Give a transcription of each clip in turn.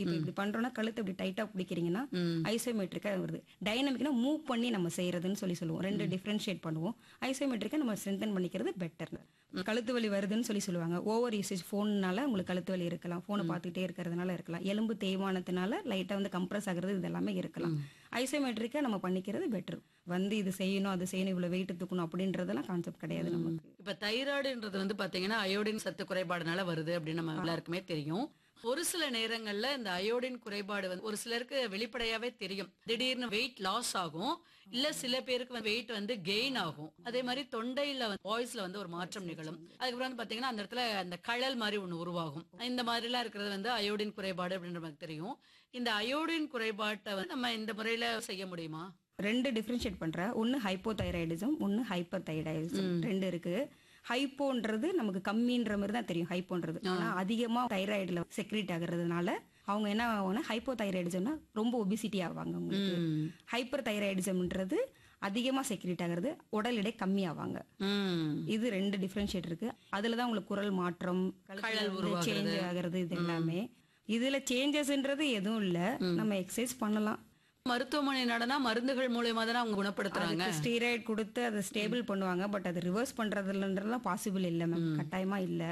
இப்போ இப்படி பண்றோம்னா கழுத்து இப்படி டைட்டா பிடிக்கிறீங்கன்னா ஐசோமெட்ரிக்கா வருது டைனமிக்னா மூவ் பண்ணி நம்ம செய்யறதுன்னு சொல்லி சொல்லுவோம் ரெண்டு டிஃபரன்ஷியேட் பண்ணுவோம் ஐசோமெட்ரிக்கா நம்ம ஸ்ட்ரென்தன் பண்ணிக்கிறது பெட்டர் கழுத்து வலி வருதுன்னு சொல்லி சொல்லுவாங்க ஓவர் யூசேஜ் ஃபோன்னால உங்களுக்கு கழுத்து வலி இருக்கலாம் ஃபோனை பார்த்துக்கிட்டே இருக்கிறதுனால இருக்கலாம் எலும்பு தேய்மானத்தினால லைட்டா வந்து கம்ப்ரஸ் ஆகுறது இது எல்லாமே இருக்கலாம் ஐசோமெட்ரிக்கா நம்ம பண்ணிக்கிறது பெட்டர் வந்து இது செய்யணும் அது செய்யணும் இவ்வளவு வெயிட் தூக்கணும் அப்படின்றதெல்லாம் கான்செப்ட் கிடையாது நமக்கு இப்ப தைராய்டுன்றது வந்து பாத்தீங்கன்னா அயோடின் சத்து குறைபாடுனால வருது அப்படின்னு நம்ம எல்லாருக்குமே தெரியும் ஒரு சில நேரங்கள்ல இந்த அயோடின் குறைபாடு வந்து ஒரு சிலருக்கு வெளிப்படையாவே தெரியும் திடீர்னு வெயிட் லாஸ் ஆகும் இல்ல சில பேருக்கு வெயிட் வந்து கெயின் ஆகும் அதே மாதிரி தொண்டையில வாய்ஸ்ல வந்து ஒரு மாற்றம் நிகழும் அதுக்கப்புறம் வந்து பாத்தீங்கன்னா அந்த இடத்துல அந்த கழல் மாதிரி ஒண்ணு உருவாகும் இந்த மாதிரி எல்லாம் இருக்கிறது வந்து அயோடின் குறைபாடு அப்படின்ற நமக்கு தெரியும் இந்த அயோடின் குறைபாட்டை வந்து நம்ம இந்த முறையில செய்ய முடியுமா ரெண்டு டிஃபரன்ஷியேட் பண்ற ஒன்னு ஹைப்போதைராய்டிசம் ஒன்னு ஹைப்பர் தைராய்டிசம் ரெண்டு இருக்கு ஹைப்போன்றது நமக்கு கம்மின்ற மாதிரி தான் தெரியும் ஹைப்போன்றது ஆனா அதிகமா தைராய்டுல செக்ரேட் ஆகுறதுனால அவங்க என்ன ஆகும்னா ஹைப்போ தைராய்டிசம்னா ரொம்ப ஒபிசிட்டி ஆவாங்க அவங்களுக்கு ஹைப்பர் தைராய்டிசம்ன்றது அதிகமா செக்ரேட் ஆகுறது உடல் எடை கம்மி ஆவாங்க உம் இது ரெண்டு டிஃபரன்ஷியேட் இருக்கு அதுல தான் உங்களுக்கு குரல் மாற்றம் சேஞ்ச் ஆகுறது இது எல்லாமே இதுல சேஞ்சஸ்ன்றது எதுவும் இல்ல நம்ம எக்ஸசைஸ் பண்ணலாம் மருத்துவமனை நடனா மருந்துகள் மூலியமா தானே அவங்க குணப்படுத்துறாங்க ஸ்டீராய்டு கொடுத்து அதை ஸ்டேபிள் பண்ணுவாங்க பட் அது ரிவர்ஸ் பண்றதுலன்றதுலாம் பாசிபிள் இல்ல மேம் கட்டாயமா இல்ல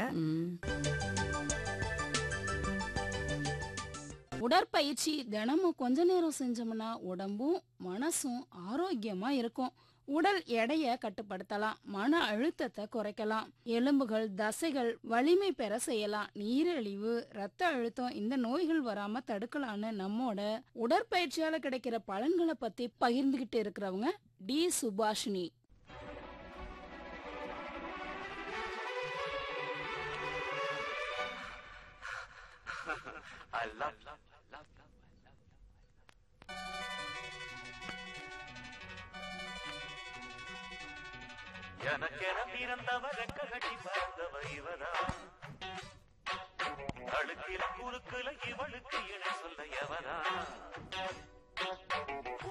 உடற்பயிற்சி தினமும் கொஞ்ச நேரம் செஞ்சோம்னா உடம்பும் மனசும் ஆரோக்கியமா இருக்கும் உடல் எடையை கட்டுப்படுத்தலாம் மன அழுத்தத்தை குறைக்கலாம் எலும்புகள் தசைகள் வலிமை பெற செய்யலாம் நீரிழிவு ரத்த அழுத்தம் இந்த நோய்கள் வராம தடுக்கலாம்னு நம்மோட உடற்பயிற்சியால கிடைக்கிற பலன்களை பத்தி பகிர்ந்துகிட்டு இருக்கிறவங்க T Subhashini I love, love, love, love, love. எனக்கென பிறந்தவ ரெக்க கட்டி பறந்தவ இவனா அழுக்கில குறுக்குல இவளுக்கு இணை சொல்ல எவனா